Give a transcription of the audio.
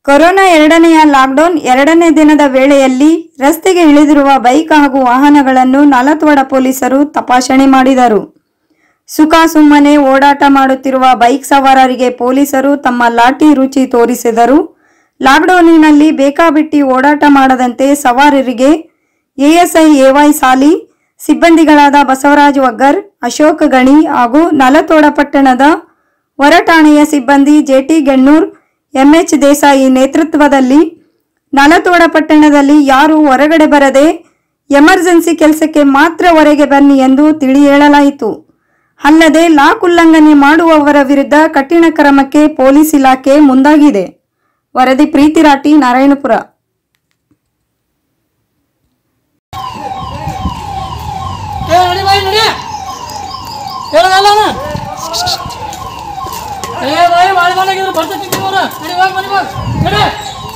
corona ಎರಡನೆಯ lockdown ಎರಡನೇ ದಿನದ ವೇಳೆಯಲ್ಲಿ ರಸ್ತೆಗೆ ಇಳಿದಿರುವ ಬೈಕ್ ಹಾಗೂ ವಾಹನಗಳನ್ನು ನಾಲತ್ವಾಡ ಪೊಲೀಸರು ತಪಾಸಣೆ ಮಾಡಿದರು ಸುಖ ಸುಮ್ಮನೆ ಓಡಾಟ ಮಾಡುತ್ತಿರುವ ಬೈಕ್ ಸವಾರರಿಗೆ ಪೊಲೀಸರು ತಮ್ಮ ಲಾಠಿ ರುಚಿ ತೋರಿಸಿದರು ಲಾಕ್ಡೌನಿನಲ್ಲಿ ಬೇಕಾಬಿಟ್ಟಿ ಓಡಾಟ ಮಾಡದಂತೆ ಸವಾರರಿಗೆ ಎಎಸ್ಐ ಎವೈ ಸಾಲಿ ಸಿಬ್ಬಂದಿಗಳಾದ ಬಸವರಾಜ್ ವಗ್ಗರ್ ಅಶೋಕ್ ಗಣಿ ಹಾಗೂ ನಲತೋಡ ಪಟ್ಟಣದ ಹೊರಠಾಣೆಯ ಸಿಬ್ಬಂದಿ ಜೆಟಿ ಗೆಣ್ಣೂರ್ ಎಂಎಚ್ ದೇಸಾಯಿ ನೇತೃತ್ವದಲ್ಲಿ ನಲತೋಡ ಪಟ್ಟಣದಲ್ಲಿ ಯಾರು ಹೊರಗಡೆ ಬರದೆ ಎಮರ್ಜೆನ್ಸಿ ಕೆಲಸಕ್ಕೆ ಮಾತ್ರ ಹೊರಗೆ ಬನ್ನಿ ಎಂದು ತಿಳಿ ಹೇಳಲಾಯಿತು ಅಲ್ಲದೆ ಲಾಕ್ ಉಲ್ಲಂಘನೆ ಮಾಡುವವರ ವಿರುದ್ಧ ಕಠಿಣ ಕ್ರಮಕ್ಕೆ ಪೊಲೀಸ್ ಇಲಾಖೆ ಮುಂದಾಗಿದೆ ವರದಿ ಪ್ರೀತಿ ರಾಟಿ ನಾರಾಯಣಪುರ ಏ ನಡಿ ಬಾಯ್ ನಡಿ ಹೇಳೋದಲ್ಲ ಅಣ್ಣ ಏ ಬಾಯ್ ಮಾಡಿ ಮಾಡಾಗಿದ್ರು ಬರ್ತೈತಿ ಅವ್ರ ನಡಿ ಹೋಗಿ ಮನೆ ಹೋಗಿ ನಡಿ